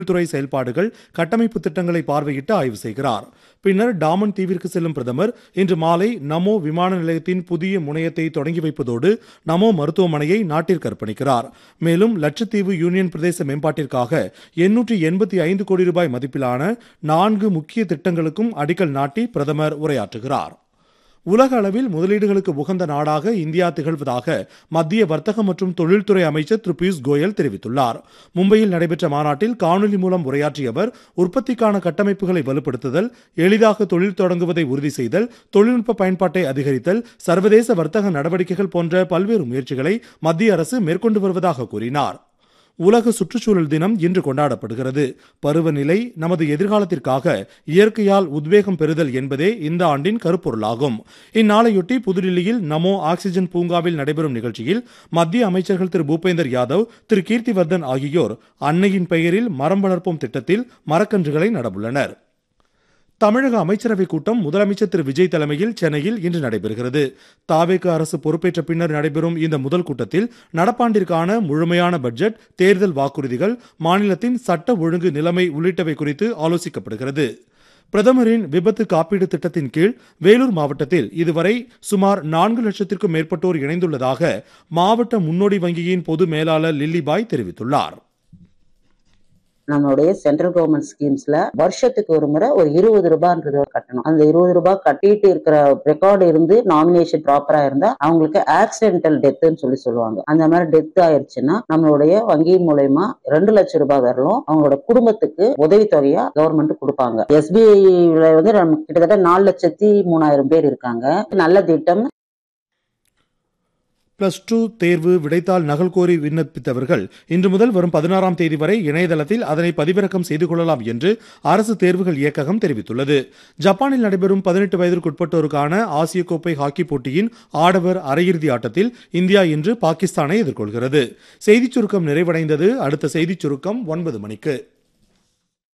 துறை செயல்பாடுகள் கட்டமைப்பு திட்டங்களை பார்வையிட்டு ஆய்வு செய்கிறார் பின்னர் டாமன் தீவிற்கு செல்லும் பிரதமர் இன்று மாலை நமோ விமான நிலையத்தின் புதிய முனையத்தை தொடங்கி வைப்பதோடு நமோ மருத்துவமனையை நாட்டிற்கு அர்ப்பணிக்கிறார் மேலும் லட்சத்தீவு யூனியன் பிரதேச மேம்பாட்டிற்காக எண்ணூற்றி எண்பத்தி ஐந்து கோடி ரூபாய் மதிப்பிலான நான்கு முக்கிய திட்டங்களுக்கும் அடிக்கல் நாட்டி பிரதமர் உரையாற்றுகிறார் உலக அளவில் முதலீடுகளுக்கு உகந்த நாடாக இந்தியா திகழ்வதாக மத்திய வர்த்தக மற்றும் தொழில்துறை அமைச்சர் திரு பியூஷ் கோயல் தெரிவித்துள்ளார் மும்பையில் நடைபெற்ற மாநாட்டில் காணொலி மூலம் உரையாற்றிய அவர் உற்பத்திக்கான கட்டமைப்புகளை வலுப்படுத்துதல் எளிதாக தொழில் தொடங்குவதை உறுதி செய்தல் தொழில்நுட்ப பயன்பாட்டை அதிகரித்தல் சர்வதேச வர்த்தக நடவடிக்கைகள் போன்ற பல்வேறு முயற்சிகளை மத்திய அரசு மேற்கொண்டு வருவதாக கூறினார் உலக சுற்றுச்சூழல் தினம் இன்று கொண்டாடப்படுகிறது பருவநிலை நமது எதிர்காலத்திற்காக இயற்கையால் உத்வேகம் பெறுதல் என்பதே இந்த ஆண்டின் கருப்பொருளாகும் இந்நாளையொட்டி புதுடில்லியில் நமோ ஆக்சிஜன் பூங்காவில் நடைபெறும் நிகழ்ச்சியில் மத்திய அமைச்சர்கள் திரு பூபேந்தர் யாதவ் திரு கீர்த்திவர்தன் ஆகியோர் அன்னையின் பெயரில் மரம் வளர்ப்போம் திட்டத்தில் மரக்கன்றுகளை நடவுள்ளனர் தமிழக அமைச்சரவைக் கூட்டம் முதலமைச்சர் திரு விஜய் தலைமையில் சென்னையில் இன்று நடைபெறுகிறது தாவேக அரசு பொறுப்பேற்ற பின்னர் நடைபெறும் இந்த முதல் கூட்டத்தில் நடப்பாண்டிற்கான முழுமையான பட்ஜெட் தேர்தல் வாக்குறுதிகள் மாநிலத்தின் சட்ட ஒழுங்கு நிலைமை உள்ளிட்டவை குறித்து ஆலோசிக்கப்படுகிறது பிரதமரின் விபத்து காப்பீடு திட்டத்தின் கீழ் வேலூர் மாவட்டத்தில் இதுவரை சுமார் நான்கு லட்சத்திற்கும் மேற்பட்டோர் இணைந்துள்ளதாக மாவட்ட முன்னோடி வங்கியின் பொது மேலாளர் லில்லிபாய் தெரிவித்துள்ளார் நம்மளுடைய சென்ட்ரல் கவர்மெண்ட் ஸ்கீம்ஸ்ல வருஷத்துக்கு ஒரு முறை ஒரு இருபது ரூபான்றது கட்டணும் அந்த இருபது ரூபாய் கட்டிட்டு இருக்கிற ரெக்கார்டு இருந்து நாமினேஷன் ப்ராப்பரா இருந்தா அவங்களுக்கு ஆக்சிடென்டல் டெத்துன்னு சொல்லி சொல்லுவாங்க அந்த மாதிரி டெத் ஆயிருச்சுன்னா நம்மளுடைய வங்கி மூலயமா ரெண்டு லட்சம் ரூபாய் வரலும் அவங்களோட குடும்பத்துக்கு உதவித்தொகையா கவர்மெண்ட் கொடுப்பாங்க எஸ்பிஐல வந்து நம்ம கிட்டத்தட்ட நாலு லட்சத்தி மூணாயிரம் பேர் இருக்காங்க நல்ல திட்டம் பிளஸ் டூ தேர்வு விடைத்தாள் நகல் கோரி விண்ணப்பித்தவர்கள் இன்று முதல் வரும் பதினாறாம் தேதி வரை இணையதளத்தில் அதனை பதிவிறக்கம் செய்து கொள்ளலாம் என்று அரசு தேர்வுகள் இயக்ககம் தெரிவித்துள்ளது ஜப்பானில் நடைபெறும் பதினெட்டு வயதிற்குட்பட்டோருக்கான ஆசிய கோப்பை ஹாக்கி போட்டியின் ஆடவர் அரையிறுதி ஆட்டத்தில் இந்தியா இன்று பாகிஸ்தானை எதிர்கொள்கிறது செய்திச் சுருக்கம் நிறைவடைந்தது அடுத்த செய்திச் சுருக்கம் ஒன்பது மணிக்கு